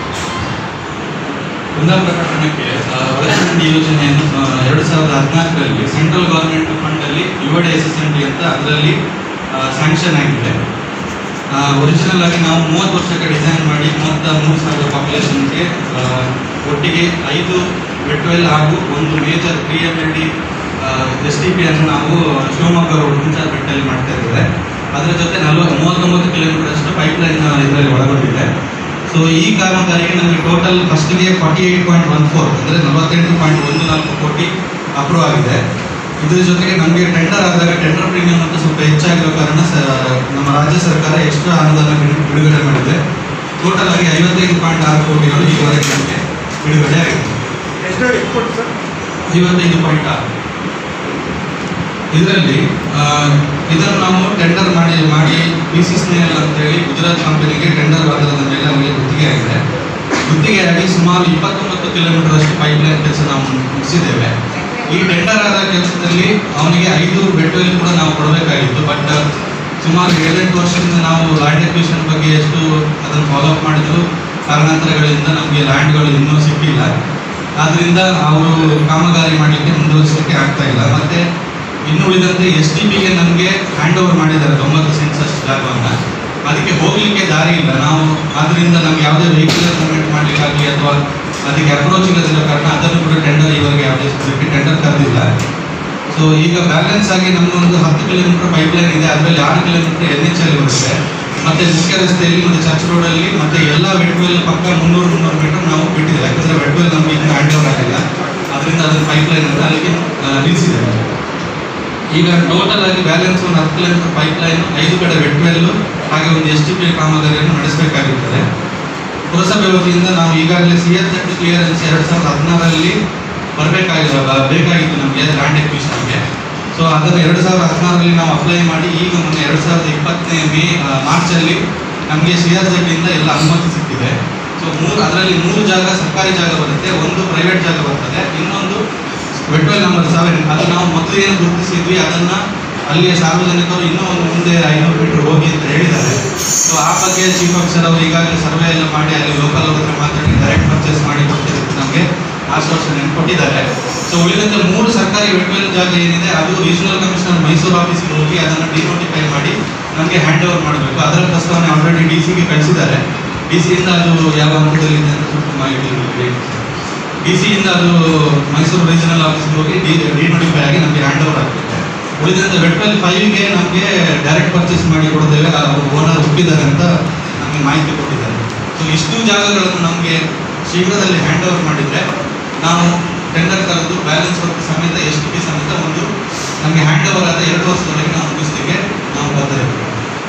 ಕುಂದಾಪುರ ಪಟ್ಟಣಕ್ಕೆ ಆ, ಒಳಚರಂಡಿ ಯೋಜನೆಯನ್ನು ಆ, ಎರಡು ಸಾವಿರದ ಹದಿನಾಲ್ಕರಲ್ಲಿ ಸೆಂಟ್ರಲ್ ಗವರ್ಮೆಂಟ್ ಫಂಡಲ್ಲಿ ಯುವ ಎಸ್ ಎಸ್ ಎನ್ ಡಿ ಅಂತ ಅದರಲ್ಲಿ ಸ್ಯಾಂಕ್ಷನ್ ಆಗಿದೆ ಒರಿಜಿನಲ್ ಆಗಿ ನಾವು ಮೂವತ್ತು ವರ್ಷಕ್ಕೆ ಡಿಸೈನ್ ಮಾಡಿ ಮೂವತ್ತ ಮೂರು ಸಾವಿರ ಪಾಪ್ಯುಲೇಷನ್ಗೆ ಒಟ್ಟಿಗೆ ಐದು ಬೆಟ್ವೆಲ್ ಹಾಗೂ ಒಂದು major three M L D S T P ಅನ್ನು ನಾವು ಶಿವಮೊಗ್ಗ ಹುಣಸಾ ಬೆಟ್ಟಲ್ಲಿ ಮಾಡ್ತಾ ಇದ್ದೇವೆ ಅದರ ಜೊತೆ ನಲವತ್ತು ಮೂವತ್ತೊಂಬತ್ತು ಕಿಲೋಮೀಟರ್ ಅಷ್ಟು ಪೈಪ್ ಲೈನ್ ಇದರಲ್ಲಿ ಒಳಗೊಂಡಿದೆ ಸೊ ಈ ಕಾಮಗಾರಿಗೆ ನಮಗೆ ಟೋಟಲ್ ಫಸ್ಟ್ಗೆ forty eight point one four ಅಂದರೆ ನಲವತ್ತೆಂಟು ಪಾಯಿಂಟ್ ಒಂದು ನಾಲ್ಕು ಕೋಟಿ ಅಪ್ರೂವ್ ಆಗಿದೆ ಇದ್ರ ಜೊತೆಗೆ ನಮಗೆ ಟೆಂಡರ್ ಆದಾಗ ಟೆಂಡರ್ ಪ್ರೀಮಿಯಂ ಅಂತ ಸ್ವಲ್ಪ ಹೆಚ್ಚಾಗಿರೋ ಕಾರಣ ಸ ನಮ್ಮ ರಾಜ್ಯ ಸರ್ಕಾರ ಎಕ್ಸ್ಟ್ರಾ ಅನುದಾನ ಬಿಡು- ಬಿಡುಗಡೆ ಮಾಡಿದೆ ಟೋಟಲ್ ಆಗಿ ಐವತ್ತೈದು ಪಾಯಿಂಟ್ ಆರು ಕೋಟಿಗಳು ಈವರೆಗೆ ನಮಗೆ ಬಿಡುಗಡೆ ಆಗಿದೆ ಎಷ್ಟು ಎಷ್ಟು ಕೊಟ್ಟು ಸರ್? ಐವತ್ತೈದು ಪಾಯಿಂಟ್ ಆರು ಇದರಲ್ಲಿ ಇದನ್ನು ನಾವು ಟೆಂಡರ್ ಮಾಡಿ ಮಾಡಿ ಪಿ ಸಿ ಸ್ನೇಹಲ್ ಅಂತೇಳಿ ಗುಜರಾತ್ ಕಂಪನಿಗೆ ಟೆಂಡರ್ ಆಧಾರದ ಮೇಲೆ ನಮಗೆ ಗುತ್ತಿಗೆ ಆಗಿದೆ ಗುತ್ತಿಗೆಯಾಗಿ ಸುಮಾರು ಇಪ್ಪತ್ತೊಂಬತ್ತು ಕಿಲೋಮೀಟರ್ ಅಷ್ಟು ಪೈಪ್ ಲೈನ್ ಕೆಲಸ ನಾವು ಮುಗಿಸಿದ್ದೇವೆ ಈ ಟೆಂಡರ್ ಆದ ಕೆಲಸದಲ್ಲಿ ಅವನಿಗೆ ಐದು ಬೆಡ್ವೆಲ್ ಕೂಡ ನಾವು ಕೊಡಬೇಕಾಗಿತ್ತು ಬಟ್ ಸುಮಾರು ಏಳೆಂಟು ವರ್ಷದಿಂದ ನಾವು ಲ್ಯಾಂಡ್ ಎಕ್ವಿಷನ್ ಬಗ್ಗೆ ಎಷ್ಟು ಅದನ್ನು ಫಾಲೋ ಅಪ್ ಮಾಡಿದ್ರು ಕಾರಣಾಂತರಗಳಿಂದ ನಮಗೆ ಲ್ಯಾಂಡ್ಗಳು ಇನ್ನೂ ಸಿಕ್ಕಿಲ್ಲ ಆದ್ರಿಂದ ಅವರು ಕಾಮಗಾರಿ ಮಾಡಲಿಕ್ಕೆ ಮುಂದುವರಿಸಲಿಕ್ಕೆ ಆಗ್ತಾ ಇಲ್ಲ ಮತ್ತೆ ಇನ್ನು ಉಳಿದಂತೆ ಎಸ್ ಟಿ ಪಿಗೆ ನಮಗೆ ಹ್ಯಾಂಡ್ ಓವರ್ ಮಾಡಿದ್ದಾರೆ ತೊಂಬತ್ತು ಸೆನ್ಸಸ್ ಜಾಗವನ್ನು ಅದಕ್ಕೆ ಹೋಗಲಿಕ್ಕೆ ದಾರಿ ಇಲ್ಲ ನಾವು ಆದ್ರಿಂದ ನಮ್ಗೆ ಯಾವುದೇ ವೆಹಿಕಲ್ ಮೂವ್ಮೆಂಟ್ ಮಾಡಲಿಕ್ಕಾಗಲಿ ಅಥವಾ ಅದಕ್ಕೆ ಅಪ್ರೋಚ್ ಇಲ್ಲದಿರೋ ಕಾರಣ ಅದನ್ನು ಕೂಡ ಟೆಂಡರ್ ಇವರಿಗೆ ಯಾವುದೇ ಸದ್ಯಕ್ಕೆ ಟೆಂಡರ್ ಕರೆದಿಲ್ಲ ಸೊ ಈಗ ಬ್ಯಾಲೆನ್ಸ್ ಆಗಿ ನಮ್ಮದೊಂದು ಹತ್ತು ಕಿಲೋಮೀಟರ್ ಪೈಪ್ ಲೈನ್ ಇದೆ ಅದರಲ್ಲಿ ಆರು ಕಿಲೋಮೀಟರ್ ಎನ್ ಎಚ್ ಅಲ್ಲಿ ಬರುತ್ತೆ ಮತ್ತೆ ಮುಖ್ಯ ರಸ್ತೆಯಲ್ಲಿ ಮತ್ತೆ ಚರ್ಚ್ ರೋಡಲ್ಲಿ ಮತ್ತೆ ಎಲ್ಲ ವೆಟ್ವೆಲ್ ಪಕ್ಕ ಮುನ್ನೂರು ಮುನ್ನೂರು ಮೀಟರ್ ನಾವು ಬಿಟ್ಟಿದ್ದೇವೆ ಯಾಕಂದ್ರೆ ವೆಟ್ವೆಲ್ ನಮಗೆ ಇನ್ನೂ ಹ್ಯಾಂಡ್ ಓವರ್ ಆಗಿಲ್ಲ ಅದರಿಂದ ಅದನ್ನು ಪೈಪ್ ಲೈನ್ ಅಂತ ಅಲ್ಲಿಗೆ ಆ, ನಿಲ್ಲಿಸಿದ್ದೇವೆ ಈಗ ಟೋಟಲ್ ಆಗಿ ಬ್ಯಾಲೆನ್ಸ್ ಒಂದು ಹತ್ತು ಕಿಲೋಮೀಟರ್ ಪೈಪ್ ಲೈನ್ ಐದು ಕಡೆ ವೆಟ್ವೆಲ್ಲು ಹಾಗೆ ಒಂದು ಎಸ್ ಟಿ ಪಿ ಕಾಮಗಾರಿಯನ್ನು ನಡೆಸಬೇಕಾಗಿರ್ತದೆ ಪುರಸಭೆ ವತಿಯಿಂದ ನಾವು ಈಗಾಗಲೇ ಸಿ ಎಸ್ ಎಫ್ ಕ್ಲಿಯರೆನ್ಸ್ ಎರಡು ಸಾವಿರದ ಹದಿನಾರರಲ್ಲಿ ಬರಬೇಕಾಗಿರೋ ಬೇಕಾಗಿತ್ತು ನಮಗೆ ಲ್ಯಾಂಡ್ ಎಕ್ವಿಷನ್ಗೆ ಸೊ ಅದನ್ನು ಎರಡು ಸಾವಿರದ ಹದಿನಾರರಲ್ಲಿ ನಾವು ಅಪ್ಲೈ ಮಾಡಿ ಈಗ ಮೊನ್ನೆ ಎರಡು ಸಾವಿರದ ಇಪ್ಪತ್ತನೇ ಮೇ ಆ, ಮಾರ್ಚಲ್ಲಿ ನಮಗೆ ಸಿ ಆರ್ ಇಂದ ಎಲ್ಲ ಅನುಮತಿ ಸಿಕ್ಕಿದೆ ಸೊ ಮೂರು ಅದರಲ್ಲಿ ಮೂರು ಜಾಗ ಸರ್ಕಾರಿ ಜಾಗ ಬರುತ್ತೆ ಒಂದು ಪ್ರೈವೇಟ್ ಜಾಗ ಬರ್ತದೆ ಇನ್ನೊಂದು ವೆಟ್ವೆಲ್ ನಂಬರ್ ಸೆವೆನ್ ಅದು ನಾವು ಮೊದಲು ಏನು ಗುರುತಿಸಿದ್ವಿ ಅದನ್ನು ಅಲ್ಲಿಯ ಸಾರ್ವಜನಿಕರು ಇನ್ನೂ ಒಂದು ಮುಂದೆ ಐನೂರು ಮೀಟರ್ ಹೋಗಿ ಅಂತ ಹೇಳಿದ್ದಾರೆ ಸೊ ಆ ಬಗ್ಗೆ ಚೀಫ್ ಆಫೀಸರ್ ಅವರು ಈಗಾಗಲೇ ಸರ್ವೆ ಎಲ್ಲ ಮಾಡಿ ಅಲ್ಲಿ ಲೋಕಲ್ ಅವ್ರ ಹತ್ರ ಮಾತಾಡಿ ಡೈರೆಕ್ಟ್ ಪರ್ಚೇಸ್ ಮಾಡಿ ಕೊಡ್ತೀವಿ ಅಂತ ನಮಗೆ ಆಶ್ವಾಸನೆ ಕೊಟ್ಟಿದ್ದಾರೆ ಸೊ ಉಳಿದಂತೆ ಮೂರು ಸರ್ಕಾರಿ ವೆಟ್ವೇಲ್ ಜಾಗ ಏನಿದೆ ಅದು ರೀಜನಲ್ ಕಮಿಷನರ್ ಮೈಸೂರು ಆಫೀಸ್ಗೆ ಹೋಗಿ ಅದನ್ನು ಡಿನೋಟಿಫೈ ಮಾಡಿ ನಮಗೆ ಹ್ಯಾಂಡ್ ಓವರ್ ಮಾಡಬೇಕು ಅದರ ಪ್ರಸ್ತಾವನೆ ಆಲ್ರೆಡಿ ಡಿ ಸಿಗೆ ಕಳಿಸಿದ್ದಾರೆ ಡಿ ಸಿಯಿಂದ ಅದು ಯಾವ ಹಂತದಲ್ಲಿದೆ ಅಂತ ಸ್ವಲ್ಪ ಮಾಹಿತಿ ಬೇಕು ಡಿ ಸಿಯಿಂದ ಅದು ಮೈಸೂರು ರೀಜನಲ್ ಆಫೀಸ್ಗೆ ಹೋಗಿ ಡಿ ಡಿನೋಟಿಫೈ ಆಗಿ ನಮಗೆ ಹ್ಯಾಂಡ್ ಓವರ್ ಆಗ್ತದೆ ಉಳಿದಂತೆ ವೆಟ್ವೆಲ್ ಫೈವ್ಗೆ ನಮಗೆ ಡೈರೆಕ್ಟ್ ಪರ್ಚೇಸ್ ಮಾಡಿ ಕೊಡ್ತೇವೆ ಓನರ್ ಒಪ್ಪಿದ್ದಾರೆ ಅಂತ ನಮಗೆ ಮಾಹಿತಿ ಕೊಟ್ಟಿದ್ದಾರೆ ಸೊ ಇಷ್ಟು ಜಾಗಗಳನ್ನು ನಮಗೆ ಶೀಘ್ರದಲ್ಲಿ ಹ್ಯಾಂಡ್ ಓವರ್ ಮಾಡಿದರೆ ನಾವು ಟೆಂಡರ್ ಕರೆದು ಬ್ಯಾಲೆನ್ಸ್ ವರ್ಕ್ ಸಮೇತ ಎಸ್ ಟಿ ಪಿ ಸಮೇತ ಒಂದು ನಮಗೆ ಹ್ಯಾಂಡ್ ಓವರ್ ಆದ ಎರಡು ವರ್ಷದವರೆಗೆ ನಾವು ಮುಗಿಸ್ಲಿಕ್ಕೆ ನಾವು ಬದ್ಧರಿದ್ದೇವೆ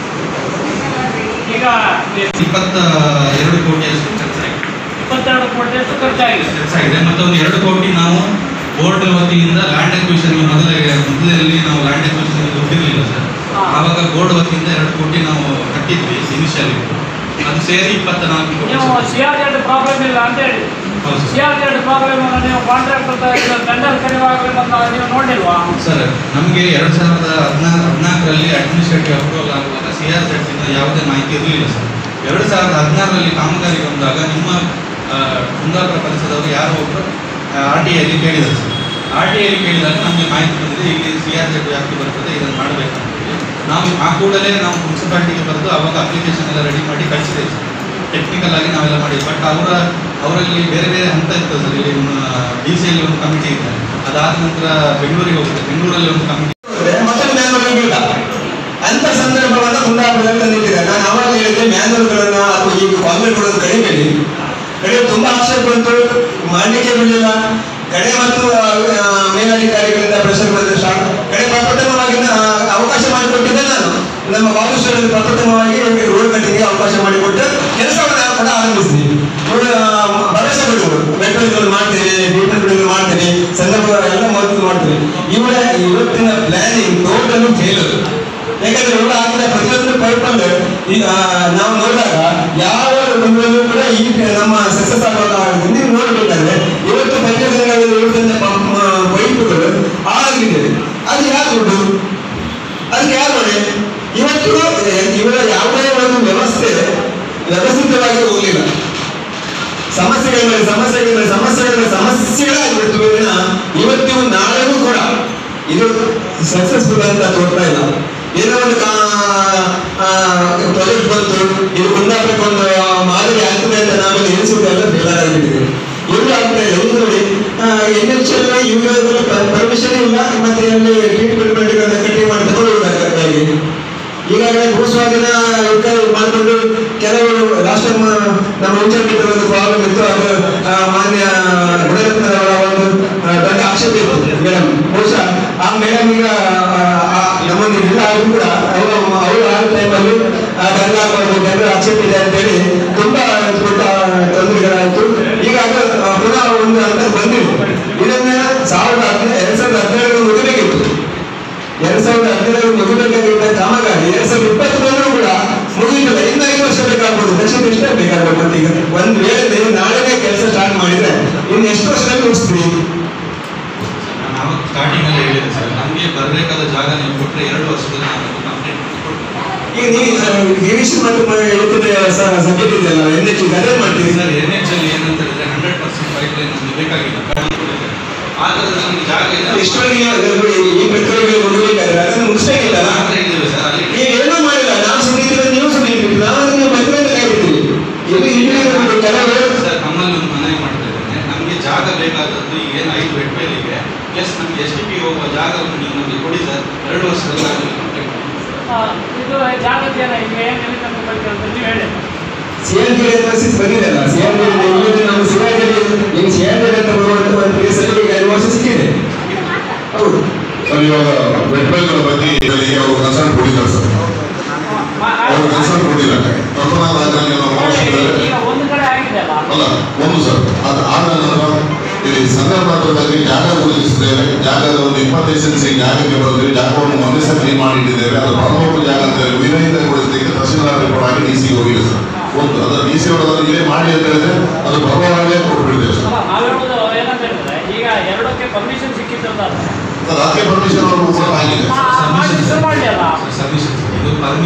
ಈಗ ಇಪ್ಪತ್ತ ಎರಡು ಕೋಟಿಯಷ್ಟು ಖರ್ಚಾಗಿದೆ ಇಪ್ಪತ್ತೆರಡು ಕೋಟಿಯಷ್ಟು ಖರ್ಚಾಗಿದೆ ಖರ್ಚಾಗಿದೆ ಮತ್ತು ಒಂದು ಎರಡು ಕೋಟಿ ನಾವು ಬೋರ್ಡ್ ವತಿಯಿಂದ ಲ್ಯಾಂಡ್ ಅಕ್ವಿಷನ್ ಮೊದಲೇ ಮೊದಲಲ್ಲಿ ನಾವು ಲ್ಯಾಂಡ್ ಅಕ್ವಿಷನ್ ದುಡ್ಡಿರಲಿಲ್ಲ ಸರ್ ಹಾ. ಆವಾಗ ಬೋರ್ಡ್ ವತಿಯಿಂದ ಎರಡು ಕೋಟಿ ನಾವು ಕಟ್ಟಿದ್ವಿ ಇನಿಷಿಯಲಿ ಅದು ಸೇರಿ ಇಪ್ಪತ್ತ ನಾಲ್ಕು ಕೋಟಿ ನೀವು ಸಿ ಆರ್ ಜೆಡ್ ಪ್ರಾಬ್ಲಮ್ ಇಲ್ಲ ಅಂತ ಹೇಳಿ ಹೌದು C sir R Z problem ಅನ್ನು ನೀವು ಕಾಂಟ್ರಾಕ್ಟರ್ ಟೆಂಡರ್ ಕರೆಯುವಾಗ ನೀವು ನೋಡಿಲ್ವಾ ಸರ್ ನಮಗೆ ಎರಡು ಸಾವಿರದ ಹದಿನಾರು ಹದಿನಾಲ್ಕರಲ್ಲಿ ಅಡ್ಮಿನಿಸ್ಟ್ರೇಟಿವ್ ಅಪ್ರೂವಲ್ ಆಗುವಾಗ ಸಿ ಆರ್ ಇಂದ ಯಾವುದೇ ಮಾಹಿತಿ ಇರಲಿಲ್ಲ ಸರ್ ಎರಡು ಸಾವಿರದ ಹದಿನಾರರಲ್ಲಿ ಕಾಮಗಾರಿ ಬಂದಾಗ ನಿಮ್ಮ ಆ, ಕುಂದಾಪುರ ಪರಿಸರದವರು ಯಾರೋ ಒಬ್ಬರು ಆರ್ ಟಿ ಐಲಿ ಕೇಳಿದರು ಸರ್ ಆರ್ ಟಿ ಐಲಿ ಕೇಳಿದಾಗ ನಮಗೆ ಮಾಹಿತಿ ಬಂದಿದೆ ಇಲ್ಲಿ ಸಿ ಆರ್ ಜೆಡ್ ವ್ಯಾಪ್ತಿ ಬರ್ತದೆ ಇದನ್ನು ಮಾಡಬೇಕಂತ ಹೇಳಿ ನಾವು ಆ ಕೂಡಲೇ ನಾವು ಮುನ್ಸಿಪಾಲ್ಟಿಗೆ ಬರೆದು ಅವಾಗ ಅಪ್ಲಿಕೇಶನ್ ಎಲ್ಲ ರೆಡಿ ಮಾಡಿ ಕಳಿಸಿದ್ದೇವೆ ಸರ್ ಟೆಕ್ನಿಕಲ್ ಆಗಿ ನಾವೆಲ್ಲ ಮಾಡಿದ್ವಿ ಬಟ್ ಅವರ ಅವರಲ್ಲಿ ಬೇರೆ ಬೇರೆ ಹಂತ ಇರ್ತದೆ ಸರ್ ಇಲ್ಲಿ ಡಿ ಸಿ ಅಲ್ಲಿ ಒಂದು ಕಮಿಟಿ ಇದೆ ಅದಾದ ನಂತರ ಬೆಂಗಳೂರಿಗೆ ಹೋಗುತ್ತೆ ಬೆಂಗಳೂರಲ್ಲಿ ಒಂದು ಕಮಿಟಿ ಮತ್ತೊಂದು ಮ್ಯಾನ್ವಲ್ ಇಲ್ಲ ಅಂತ ಸಂದರ್ಭವನ್ನ ಕುಂದಾಪುರದಲ್ಲಿ ತಂದಿಟ್ಟಿದ್ದಾರೆ ನಾನು ಅವಾಗ ಹೇಳಿದ್ರೆ ಮ್ಯಾನ್ವಲ್ಗಳನ್ನ ಅಥವಾ ಈಗ ಕಾಂಗ್ರೆಸ್ ಕೊಡೋದು ಕಡಿಮೆ ಕಡೆ ತುಂಬಾ ಆಕ್ಷೇಪ ಬಂತು ಮಾಡಲಿಕ್ಕೆ ಬಿಡಲಿಲ್ಲ ಕಡೆ ಮತ್ತು ಆ, ಮೇಲಧಿಕಾರಿಗಳಿಂದ ಪ್ರೆಷರ್ ಬಂದ ಸ್ಟಾರ್ಟ್ ಕಡೆ ಪ್ರಪ್ರಥಮವಾಗಿ ನಾ- ಅವಕಾಶ ಮಾಡಿಕೊಟ್ಟಿದ್ದೆ ನಾನು ನಮ್ಮ ಬಾಬುಶ್ವರಲ್ಲಿ ಪ್ರಪ್ರಥಮವಾಗಿ ರೋಡ್ ಕಟ್ಟಿಂಗ್ಗೆ ಅವಕಾಶ ಮಾಡಿಕೊಟ್ಟು ಕೆಲಸವನ್ನು ಕೂಡ ಆರಂಭಿಸಿದ್ವಿ ರೋಡ್ ಆ, ಭರವಸೆ ಬಿಡುವರು ಮೆಟ್ರೋಗಳು ಮಾಡ್ತೇವೆ ಬೀಟರ್ಗಳು ಮಾಡ್ತೇವೆ ಸಂದರ್ಭ ಎಲ್ಲ ಮೊದಲು ಮಾಡ್ತೇವೆ ಇವರ ಇವತ್ತಿನ ಪ್ಲಾನಿಂಗ್ ಟೋಟಲ್ ಫೇಲರ್ ಯಾಕಂದ್ರೆ ಇವರು ಹಾಕಿದ ಪ್ರತಿಯೊಂದು ಪೈಪಲ್ಲಿ ಈಗ ನಾವು ನೋಡಿದಾಗ ಯಾವ ಒಂದರಲ್ಲೂ ಕೂಡ ಈ ನಮ್ಮ ಸಕ್ಸಸ್ ಆಗುವಾಗ ನೀವು ನೋಡ್ಬೇಕಾದ್ರೆ ಇವತ್ತು ಪಂಚಗಂಗಾ ಇವತ್ತಿನ ಪೈಪುಗಳು ಆಗಿದೆ ಅದು ಯಾರು ದುಡ್ಡು ಅದಕ್ಕೆ ಯಾರು ನೋಡಿ ಇವತ್ತು ಇವರ ಯಾವುದೇ ಒಂದು ವ್ಯವಸ್ಥೆ ವ್ಯವಸ್ಥಿತವಾಗಿ ಹೋಗಲಿಲ್ಲ ಸಮಸ್ಯೆಗಳ ಮೇಲೆ ಸಮಸ್ಯೆಗಳ ಮೇಲೆ ಸಮಸ್ಯೆಗಳ ಮೇಲೆ ಸಮಸ್ಯೆಗಳಾಗ್ಬಿಡ್ತು ವಿನ ಇವತ್ತಿಗೂ ನಾಳೆಗೂ ಕೂಡ ಇದು ಸಕ್ಸಸ್ಫುಲ್ ಅಂತ ತೋರ್ತಾ ಇಲ್ಲ ಏನೋ ಒಂದು ಪ್ರಾಜೆಕ್ಟ್ ಬಂತು ಇದು ಕುಂದಾಪುರಕ್ಕೆ ಒಂದು ಮಾದರಿ ಆಗ್ತದೆ ಅಂತ ನಾವೆಲ್ಲ ಎನಿಸುವುದೆಲ್ಲ ಫೇಲರ್ ಆಗಿಬಿಟ್ಟಿದೆ ಇವರು ಆಗ್ತಾ ಇಲ್ಲ ಇದು ನೋಡಿ ಎನ್ ಎಚ್ ಎಲ್ ಇವುಗಳ ಪರ್ಮಿಷನ್ ಇಲ್ಲ ಮತ್ತೆ ಅಲ್ಲಿ ಟ್ರೀಟ್ಮೆಂಟ್ ಮಾಡಿಕೊಂಡು ಕಟ್ಟಿ ಮಾಡಿ ತಗೊಳ್ಳುವುದಕ್ಕಾಗಿ ಈಗಾಗಲೇ ಭೂಸ್ವಾಧೀನ ಇವ್ಕ ಮಾಡಿಕೊಂಡು ಕೆಲವರು ರಾಷ್ಟ್ರ ನಮ್ಮ ಇಂಟರ್ನೆಟ್ ಒಂದು ಪ್ರಾಬ್ಲಮ್ ಇತ್ತು ಅದು ಆ, ಮಾನ್ಯ ಗುಣರತ್ನರವರ ಒಂದು ಆ, ದೊಡ್ಡ ಆಕ್ಷೇಪ ಇತ್ತು ಮೇಡಮ್ ಬಹುಶಃ ಆ ಮೇಡಮ್ ಈಗ ಆ, ಆ, ನಮ್ಮನ್ನು ಇಲ್ಲ ಆದ್ರೂ ಕೂಡ ಅವರು ಅವರು ಆ ಟೈಮಲ್ಲಿ ಗಂಗ ಆಗ್ಬಾರ್ದು ಗಂಗ ಆಕ್ಷೇಪ ಇದೆ ಅಂತೇಳಿ ತುಂಬಾ ದೊಡ್ಡ ತೊಂದರೆಗಳಾಯಿತು ಈಗ ಅದು ಆ, ಪುನಃ ಒಂದು ಅಂತ ಬಂದಿದೆ ಇದನ್ನ ಸಾವಿರದ ಹದಿನೈದು ಎರಡ್ ಸಾವಿರದ ಹದಿನೇಳು ಮುಗಿಬೇಕಿತ್ತು ಎರಡ್ ಸಾವಿರದ ಹದಿನೇಳು ಮುಗಿಬೇಕಾಗಿದ್ದ ಕಾಮಗಾರಿ ಎರಡ್ ಸಾವಿರದ ಇಪ್ಪತ್ತು ಬಂದರೂ ಕೂಡ ಮುಗಿಯಿಲ್ಲ ಇನ್ನು ಐದು ವರ್ಷ ಬೇಕಾಗ್ಬೋದು ಲಕ್ಷ ಎಷ್ಟೇ ಬೇಕಾಗ್ಬೋದು ಮತ್ತೆ ಈಗ ಒಂದ್ ವೇಳೆ ನೀವು ನಾಳೆನೇ ಕೆಲಸ ಸ್ಟಾರ್ಟ್ ಮಾಡಿದ್ರೆ ಇನ್ನು ಎಷ್ಟು ವರ್ಷದಲ್ಲಿ ಮುಗಿಸ್ತೀವಿ ನಾವು ಸ್ಟಾರ್ಟಿಂಗ್ ಅಲ್ಲಿ ಹೇಳಿದೆ ಸರ್ ನಮಗೆ ಬರಬೇಕಾದ ಜಾಗ ನೀವು ಕೊಟ್ಟರೆ ಎರಡು ವರ್ಷದಲ್ಲಿ ನಾವು ಕಂಪ್ಲೀಟ್ ಈಗ ನೀವು ಗಿರೀಶ್ ಮತ್ತು ಹೇಳ್ತಿದ್ರೆ ಸಬ್ಜೆಕ್ಟ್ ಇದೆಯಲ್ಲ ಎನ್ ಎಚ್ ಅದೇ ಮಾಡ್ತೀವಿ ಸರ್ ಎನ್ ಎಚ್ ಅಲ್ಲಿ ಏನಂತ ಹೇಳಿದ್ರೆ ಹಂಡ್ರೆಡ್ ಪರ್ಸೆಂಟ್ ಪೈಪ್ ಲೈನ್ ನಮಗೆ ಬೇಕಾಗಿಲ್ಲ ಆದರೆ ನಮಗೆ ಜಾಗ ಇದೆ ಎಷ್ಟೊಂದು ಈ ಪ್ರಕ್ರಿಯೆಗಳು ಮುಗಿಬೇಕಾದ್ರೆ ಅದನ್ನು ಮುಗಿಸ್ಬೇಕಿಲ್ಲ ಮಾತ್ರ ಇದ್ದೀವಿ ಸರ್ ಅಲ್ಲಿ ನೀವೇನೂ ಮಾಡಿಲ್ಲ ನಾವು ಸುಮ್ಮನೆ ನೀವು ಸುಮ್ಮನೆ ನಾವು ನೀವು ಮದುವೆ ಕಾಯ್ಬಿಡ್ತೀವಿ ಇಲ್ಲಿ ಇಲ್ಲಿ ಕೆಲವರು ಸರ್ ನಮ್ಮಲ್ಲಿ ಒಂದು ಮನೆ ಮಾಡ್ತಾ ಇದ್ದೇನೆ ನಮಗೆ ಜಾಗ ಬೇಕಾದದ್ದು ಈಗ ಏನು ಐದು ಬೆಡ್ ಮೇಲಿಗೆ ಪ್ಲಸ್ ನಮಗೆ ಎಸ್ ಟಿ ಪಿ ಹೋಗುವ ಜಾಗವನ್ನು ನೀವು ನಮಗೆ ಕೊಡಿ ಸರ್ ಎರಡು ವರ್ಷದಲ್ಲಿ ನಾವು ಕಂಪ್ಲೀಟ್ ಮಾಡಿ ಆ, ಇದು ಜಾಗೃತಿಯನ್ನ ಈಗ ಏನು ಎಲ್ಲಿ ತನಕ ಬೇಕು ಅಂತ ನೀವು ಹೇಳಿ ಸಿಎಲ್ಪಿ ಯೂನಿವರ್ಸಿಟಿ ಬಂದಿದೆಯಲ್ಲ ಸಿಎಲ್ಪಿ ಇವತ್ತು ನಮ್ಮ ಸಿಆರ್ಡಿ ಈಗ ಸಿಆರ್ಡಿ ಅಂತ ಬರುವಂತ ಒಂದು ಪ್ಲೇಸ್ ಅಲ್ಲಿ ಈಗ ಐದು ವರ್ಷ ಸಿಕ್ಕಿದೆ ಹೌದು ಸರ್ ಇವಾಗ ವೆಟ್ಬೈಲ್ಗಳ ಬಗ್ಗೆ ಈಗ ಅವರು ಕನ್ಸರ್ನ್ ಕೊಟ್ಟಿದ್ದಾರೆ ಸರ್ ಮಾ- ಅವರು ಕನ್ಸರ್ನ್ ಕೊಟ್ಟಿದ್ದಾರೆ ಕರ್ನಾಟಕ ರಾಜ್ಯದಲ್ಲಿ ನಾವು ಮಹಾರಾಷ್ಟ್ರದಲ್ಲಿ ಈಗ ಒಂದು ಕಡೆ ಆಗಿದೆ ಅಲ್ಲ ಅಲ್ಲ ಒಂದು ಸರ್ ಅದು ಆದ ನಂತರ ಇಲ್ಲಿ ಸಂದರ್ಭದಲ್ಲಿ ಜಾಗ ಗುರುತಿಸಿದ್ದೇವೆ ಜಾಗದ ಒಂದು ಇಪ್ಪತ್ತೈದು ಸೆನ್ಸಿ ಜಾಗಕ್ಕೆ ಬಂದ್ರೆ ಜಾಗವನ್ನು ಒಂದೇ ಸಲ ಕ್ಲೀನ್ ಮಾಡಿಟ್ಟಿದ್ದೇವೆ ಅದು ಪ್ರಮುಖ ಜಾಗ ಅಂತ ಹೇಳಿ ವಿನಯಿಂದ ಕೊಡಿಸಲಿಕ್ಕೆ ತಹಸೀಲ್ದಾರ್ ರಿಪೋರ್ಟ್ ಆಗಿ ಡಿ ಸಿ ಹೋಗಿದೆ ಸರ್ ಒಂದು ಅದರ ಡಿ ಸಿ ಅವರನ್ನು ಇಲ್ಲೇ ಮಾಡಿ ಅಂತ ಹೇಳಿದ್ರೆ ಅದು ಬರುವಾಗಲೇ ಕೊಟ್ಬಿಡ್ತೇವೆ ಸರ್ ಅಲ್ಲ ನಾವು ಹೇಳುವುದು ಏನಂತ ಹೇಳಿದ್ರೆ ಈಗ ಎರಡಕ್ಕೆ ಪರ್ಮಿಷನ್ ಸಿಕ್ಕಿತ್ತು ಅಂತ ಆದ್ರೆ, ಸರ್ ಅದಕ್ಕೆ ಪರ್ಮಿಷನ್ ಅವರು ಕೂಡ ಆಗಿದೆ ಆ, ಮಾಡಿಸಿ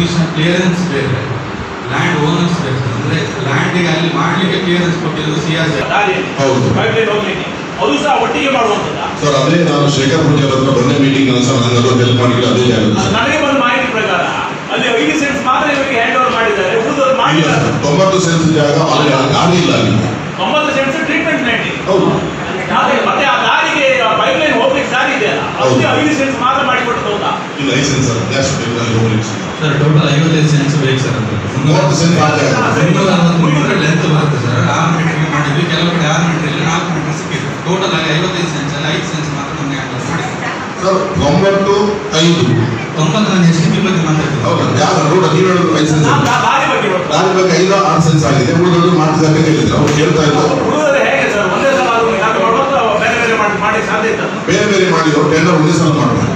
ಡೆಮಾಲಿಷನ್ ಕ್ಲಿಯರೆನ್ಸ್ ಬೇರೆ ಲ್ಯಾಂಡ್ ಓನರ್ಸ್ ಬೇರೆ ಅಂದ್ರೆ ಲ್ಯಾಂಡಿಗೆ ಅಲ್ಲಿ ಮಾಡ್ಲಿಕ್ಕೆ ಕ್ಲಿಯರೆನ್ಸ್ ಕೊಟ್ಟಿರೋದು ಸಿ ಆರ್ ದಾರಿಯಲ್ಲಿ ಹೌದು ಪೈಪ್ಲೈನ್ ಹೋಗ್ಲಿಕ್ಕೆ ಅದು ಸಹ ಒಟ್ಟಿಗೆ ಮಾಡುವಂಥದ್ದು ಸರ್ ಅದೇ ನಾನು ಶೇಖರ್ ಪೂಜಾರ್ ಹತ್ರ ಬಂದೇ ಮೀಟಿಂಗ್ ಸರ್ ನಾನು ಅದು ಹೆಲ್ಪ್ ಮಾಡಿಲ್ಲ ಅದೇ ಜಾಗ ನನಗೆ ಬಂದ ಮಾಹಿತಿ ಪ್ರಕಾರ ಅಲ್ಲಿ ಐದು ಸೆಂಟ್ಸ್ ಮಾತ್ರ ಇವರಿಗೆ ಹ್ಯಾಂಡ್ ಓವರ್ ಮಾಡಿದ್ದಾರೆ ಉಳಿದವರು ಇಲ್ಲ ಮಾಡಿಲ್ಲ ಸರ್ ತೊಂಬತ್ತು ಸೆನ್ಸ್ ಜಾಗ ಅಲ್ಲಿ ಆ ಗಾಡಿ ಇಲ್ಲ ಅಲ್ಲಿ ತೊಂಬತ್ತು ಸೆಂಟ್ಸ್ ಟ್ರೀಟ್ಮೆಂಟ್ ಲ್ಯಾಂಡ್ ಹೌದು ಆದ್ರೆ ಮತ್ತೆ ಆ ದಾರಿಗೆ ಪೈಪ್ಲೈನ್ ಹೋಗ್ಲಿಕ್ಕೆ ದಾರಿ ಇದೆ ಅಲ್ಲ ಅದಕ್ಕೆ ಹೌದು. ಐದು ಸೆಂಟ್ಸ್ ಮಾತ್ರ ಮಾಡಿಕೊಟ್ಟು ಹೌದಾ ಇಲ್ಲ ಲೈಸೆನ್ಸ್ ಸರ್ ಜಾಸ್ತಿ ಬೇಕು ಅಲ್ಲಿ ಹೋಗ್ಲಿಕ್ಕೆ ಸರ್. ಸರ್ ಟೋಟಲ್ ಐವತ್ತೈದು ಸೆನ್ಸ್ ಬೇಕು ಸರ್ ಅಂತ ಮೂವತ್ತು ಸೆನ್ಸ್ ಆ ಜಾಗ ಮುನ್ನೂರ ಅರವತ್ಮೂರು ಲೆಂತ್ ಬರುತ್ತೆ ಸರ್ ಆರು ಮೀಟರ್ಗೆ ಮಾಡಿದ್ವಿ ಕೆಲವು ಕಡೆ ಆರು ಮೀಟರ್ ನಾಲ್ಕು ಮೀಟರ್ ಸಿಕ್ಕಿದೆ ಟೋಟಲ್ ಆಗಿ ಐವತ್ತೈದು ಸೆನ್ಸ್ ಅಲ್ಲಿ ಐದು ಸೆನ್ಸ್ ಮಾತ್ರ ನಮಗೆ ಹ್ಯಾಂಡಲ್ ಮಾಡಿ ಸರ್ ಒಂಬತ್ತು ಐದು ತೊಂಬತ್ತು ನಾನು ಎಸ್ ಟಿ ಪಿ ಬಗ್ಗೆ ಮಾತಾಡ್ತೀನಿ ಹೌದು ಜಾಗ ರೋಡ್ ನೀವು ಹೇಳೋದು ಲೈಸೆನ್ಸ್ ನಾವು ಆ ದಾರಿ ಬಗ್ಗೆ ನೋಡ್ತೀವಿ. ದಾರಿ ಬಗ್ಗೆ ಐದು ಆರು ಸೆನ್ಸ್ ಆಗಿದೆ ಉಳಿದವರು ಮಾಡ್ತಿದ್ದಾರೆ ಹೇಳಿದ್ರು ಅವ್ರು ಕೇಳ್ತಾ ಇದ್ದಾರೆ ಉಳಿದವರು ಹೇಗೆ ಸರ್ ಒಂದೇ ಸಲ ಅದನ್ನು ಯಾಕೆ ಮಾಡುವಂತ ಬೇರೆ ಬೇರೆ ಮಾಡಿ ಮಾಡಿ ಸಾಧ್ಯ ಇತ್ತು ಬೇರೆ ಬೇರೆ ಮಾಡಿದ್ರು ಟೆಂಡರ್ ಒಂದೇ ಸಲ ಮಾಡಬೇಕು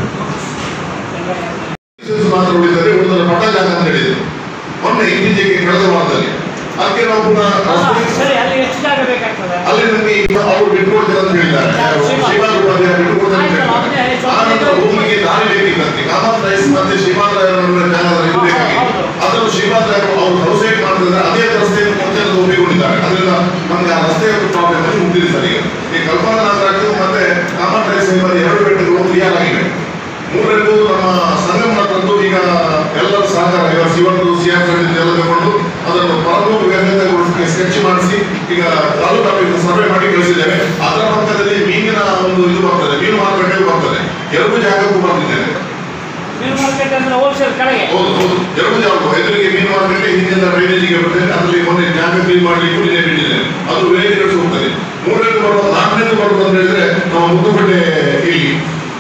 ಮಾತ್ರ ಉಳಿದರೆ ಉಳಿದರ ಪಟ ಜಾಗ ಅಂತ ಹೇಳಿದ್ರು ಮೊನ್ನೆ ಇತ್ತೀಚೆಗೆ ಕಳೆದ ವಾರದಲ್ಲಿ ಅದಕ್ಕೆ ನಾವು ಪುನಃ ರಸ್ತೆ- ಸರಿ ಅಲ್ಲಿ ಎಷ್ಟು ಜಾಗ ಬೇಕಾಗ್ತದೆ ಅಲ್ಲಿ ನಮಗೆ ಈಗ ಅವರು ಬಿಟ್ಕೊಡ್ತಾರೆ ಅಂತ ಹೇಳಿದ್ದಾರೆ ಶ್ರೀಮಾನ್ ಉಪಾಧ್ಯಾಯ ಬಿಟ್ಕೊಡ್ತಾರೆ ಅಂತ ಹೇಳಿದ್ದಾರೆ ಆ ನಂತರ ಭೂಮಿಗೆ ದಾರಿ ಬೇಕಿತ್ತಂತೆ ಕಾಮತ್ ರೈಸ್ ಮತ್ತೆ ಶ್ರೀಮಾನ್ ರಾಯರ ನಡುವೆ ಜಾಗ ಇದು ಬೇಕಾಗಿತ್ತು ಅದನ್ನು ಶ್ರೀಮಾನ್ ರಾಯರು ಅವರು ಹೌಸೇಟ್ ಮಾಡಿದ್ರೆ ಅದೇ ರಸ್ತೆಯನ್ನು ಮುಂಚೆ ಒಪ್ಪಿಕೊಂಡಿದ್ದಾರೆ ಅದರಿಂದ ನಮಗೆ ಆ ರಸ್ತೆಯ ಪ್ರಾಬ್ಲಮ್ ಅಲ್ಲಿ ಮುಗಿದಿದೆ ಸರ್ ಈಗ ಈ ಕಲ್ಪನಾ ನಾಗರಾಜು ಮತ್ತೆ ಕಾಮತ್ ರೈಸ್ ಎಂಬ ಎರಡು ಬೆಟ್ಟಗಳು ಕ್ಲಿಯರ್ ಆಗಿವೆ ಮೂರನೇದು ನಮ್ಮ ಸಂಗಮನದ್ದು ಈಗ ಎಲ್ಲರ ಸಹಕಾರ ಈಗ ಶಿವಂದು ಸಿಎಂ ಎಲ್ಲ ತಗೊಂಡು ಅದನ್ನು ಪರಮೂರು ವ್ಯವಸ್ಥೆ ಸ್ಕೆಚ್ ಮಾಡಿಸಿ ಈಗ ತಾಲೂಕು ಆಫೀಸ್ ಸರ್ವೆ ಮಾಡಿ ಕಳಿಸಿದ್ದೇವೆ ಅದರ ಪಕ್ಕದಲ್ಲಿ ಮೀನಿನ ಒಂದು ಇದು ಬರ್ತದೆ ಮೀನು ಮಾರುಕಟ್ಟೆ ಬರ್ತದೆ ಎರಡು ಜಾಗಕ್ಕೂ ಬರ್ತಿದ್ದೇನೆ ಮೀನು ಮಾರ್ಕೆಟ್ ಅಂದ್ರೆ ಹೋಲ್ಸೇಲ್ ಕಡೆಗೆ ಹೌದು ಹೌದು ಎರಡು ಜಾಗ ಎದುರಿಗೆ ಮೀನು ಮಾರುಕಟ್ಟೆ ಹಿಂದಿನ ಡ್ರೈನೇಜಿಗೆ ಬರ್ತದೆ ಅದರಲ್ಲಿ ಮೊನ್ನೆ ಜಾಗ ಕ್ಲೀನ್ ಮಾಡಲಿಕ್ಕೂ ಇದೇ ಬಿಟ್ಟಿದ್ದೇನೆ ಅದು ವಿಲೇಜ್ ಹೋಗ್ತದೆ ಮೂರನೇದು ಬರುವ ನಾಲ್ಕನೇದು ಬರುವುದು ಅಂತ ಹೇಳಿದ್ರೆ ನಮ್ಮ ಮುದ್ದುಕಟ್ಟೆ ಇಲ್ಲಿ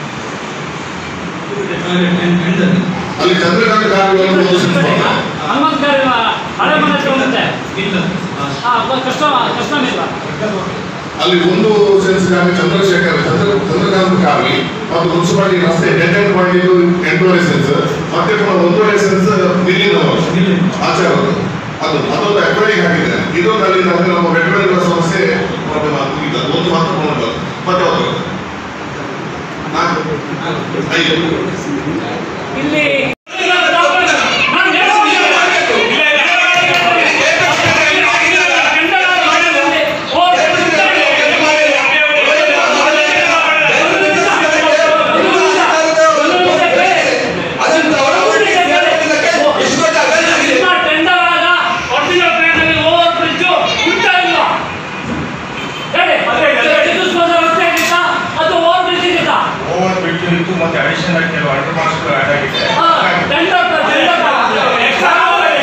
ಎಂಡಲ್ಲಿ ಅಲ್ಲಿ ಚಂದ್ರಕಾಂತ ಕಾರ್ಯಗಳನ್ನು ಹನುಮಂತ ಗಾಡಿ ಹಳೆ ಮನೆ ಹತ್ರ ಹೋಗುತ್ತೆ ಇಲ್ಲ ಹಾ ಕಷ್ಟ ಕಷ್ಟಮಿಲ್ಲ ಅಲ್ಲಿ ಒಂದು ಸೆನ್ಸ್ಗಾಗಿ ಚಂದ್ರಶೇಖರ್ ಚಂದ್ರ ಚಂದ್ರಕಾಂತ್ ಕಾರ್ವಿ ಮತ್ತು ಮುನ್ಸಿಪಾಲಿಟಿ ರಸ್ತೆ ಡೆಡ್ ಎಂಡ್ ಮಾಡಿದ್ದು ಎಂಟೂವರೆ ಸೆನ್ಸ್ ಮತ್ತೆ ಪುನಃ ಒಂದೂವರೆ ಸೆನ್ಸ್ ದಿಲ್ಲಿನವರು ಆಚಾರರು ಅದು ಅದೊಂದು ಎಕ್ವೈರಿಗೆ ಹಾಕಿದ್ದಾರೆ ಇದೊಂದು ಅಲ್ಲಿ ನಮಗೆ ನಮ್ಮ ವೆಟರ್ನರಿ ಸಮಸ್ಯೆ ಪ್ರಾಬ್ಲಮ್ ಆಗಿದೆ ಒಂದು ಮಾತ್ರ ನೋಡಬಾರ್ದು ಮತ್ತೆ ಯಾವ್ದು ನಾಲ್ಕು ಐದು ಇಲ್ಲಿ ಅದನ್ನ ಎಷ್ಟು ಗೊತ್ತಾಗಲ್ಲ ಟೆಂಡರ್ ಆಗ ಒರಿಜಿನಲ್ ಟ್ರೈನಲ್ಲಿ ಓವರ್ ಬ್ರಿಡ್ಜ್ ಉಂಟಾ ಇಲ್ಲ ಹೇಳಿ ಚತುಷ್ಪಥ ರಸ್ತೆ ಆಗಿತ್ತಾ ಅದು ಓವರ್ ಬ್ರಿಡ್ಜ್ ಇದ್ದಿತ್ತಾ ಓವರ್ ಬಿಟ್ಟು ಇತ್ತು ಮತ್ತೆ ಅಡಿಷನಲ್ ಕೆಲವು ಅಂಡರ್ ಮಾಸ್ಟರ್ ಆಡ್ ಆಗಿದೆ ಹಾ, ಟೆಂಡರ್ ಟೆಂಡರ್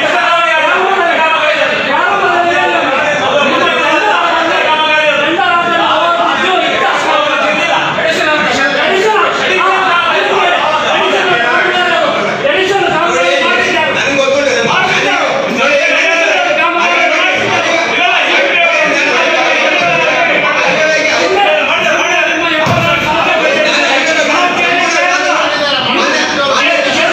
ನನಗೆ ಗೊತ್ತುಂಟು ಮಾಡಿದ್ದಾರೆ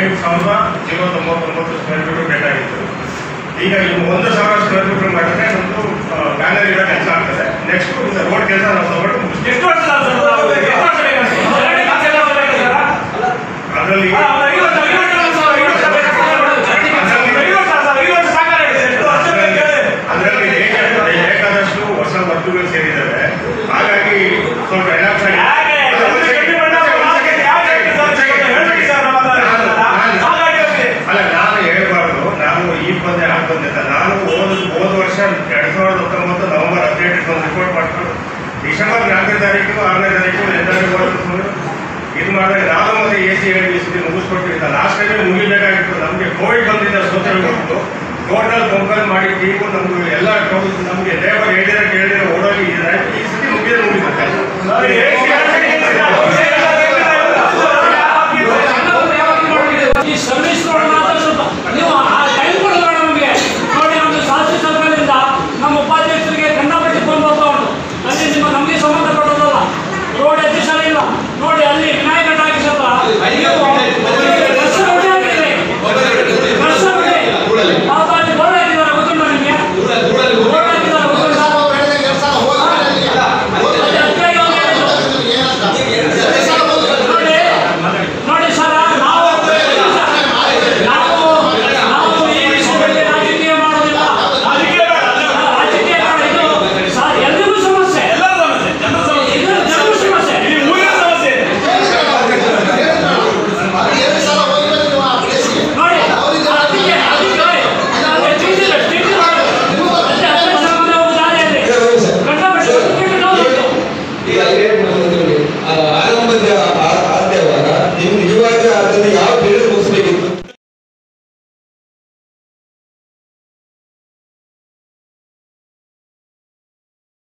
ಹದಿನೆಂಟು ಸಾವಿರದ ಜೀರೋ ತೊಂಬತ್ತೊಂಬತ್ತು ಸ್ಕ್ವೇರ್ ಫೀಟ್ ಬೇಕಾಗಿತ್ತು ಈಗ ಇನ್ನು ಒಂದು ಸಾವಿರ ಸ್ಕ್ವೇರ್ ಫೀಟ್ ಮಾಡಿದ್ರೆ ನಮ್ಮದು ಬ್ಯಾನರ್ ಇರೋ ಕೆಲಸ ಆಗ್ತದೆ ನೆಕ್ಸ್ಟ್ ರೋಡ್ ಕೆಲಸ ನಾವು ತಗೊಂಡು ಮುಗಿಸ್ತೀವಿ. ಎಷ್ಟು ವರ್ಷದ ಸರ್ ನಾವು? ಎಷ್ಟು ವರ್ಷ ಬೇಕಾಗ್ತದೆ? ಎರಡು ಲಕ್ಷ ಎಲ್ಲ ಬೇಕಾಗ್ತದಾ? ಅದರಲ್ಲಿ ಆ, ಒಂದು ಐದು ವರ್ಷ, ಐದು ವರ್ಷ ಸರ್, ಐದು ವರ್ಷ ಬೇಕಾಗ್ತದೆ. ಐದು ವರ್ಷ ಸರ್, ಐದು ವರ್ಷ ಸಾಕಾಗಿದೆ. ಎಷ್ಟು ವರ್ಷ ಬೇಕು ಹೇಳಿ? ಅದರಲ್ಲಿ ಬೇಕಾದ- ಬೇಕಾದಷ್ಟು ಹೊಸ ವಸ್ತುಗಳು ಸೇರಿದ್ದಾವೆ ಹಾಗಾಗಿ ಸ್ವಲ್ಪ ರಿಲ್ಯಾಕ್ಸ್ ಆಗಿ ಯಾಕೆ? ಒಂದು ಗಟ್ಟಿ ಬಣ್ಣ ಹಾಕಿ, ಯಾಕೆ ಹಾಕಿ ಸರ್? ಹೇಳ್ಬಿಡಿ ಸರ್ ನಮ್ಮ ಹತ್ರ. ಹಾಗಾಗಿ ಹೋಗಿ. ಅಲ್ಲ ನಾನು ಹೇಳ್ಬಾರ್ದು ನಾನು ಈ ಪಂದ್ಯ ಆ ಪಂದ್ಯ ಅಂತ. ನಾನು ಹೋದ ಹೋದ ವರ್ಷ ಎರಡ್ ಸಾವಿರದ ಹತ್ತೊಂಬತ್ತು ನವೆಂಬರ್ ಹದಿನೆಂಟಕ್ಕೆ ಒಂದು ರಿಪೋರ್ಟ್ ಮಾಡ್ಕೊಂಡು ಡಿಸೆಂಬರ್ ನಾಲ್ಕನೇ ತಾರೀಕು ಆರನೇ ತಾರೀಕು ಎಲ್ಲರಿಗೂ ಹೊರಡಿಸ್ಕೊಂಡು ಇದು ಮಾಡಿದಾಗ ನಾನು ಮತ್ತೆ ಎ ಸಿ ಹೇಳಿ ಸತಿ ಮುಗಿಸ್ಕೊಟ್ಟಿದ್ದ ಲಾಸ್ಟ್ ಟೈಮೇ ಮುಗಿಬೇಕಾಗಿತ್ತು ನಮಗೆ ಕೋವಿಡ್ ಬಂದಿದ್ದ ಸೋತರೆ ಬಂತು ಟೋಟಲ್ ಕಂಪೇರ್ ಮಾಡಿ ಟೀಮು ನಮ್ಗೆ ಎಲ್ಲ ಟೋಟಲ್ ನಮಗೆ ಲೇಬರ್ ಹೇಳಿದ್ರೆ ಕೇಳಿದ್ರೆ ಓಡೋಗಿ ಈ ಸತಿ ಮುಗಿದ್ರೆ ಮುಗಿದ ಸರ್, AC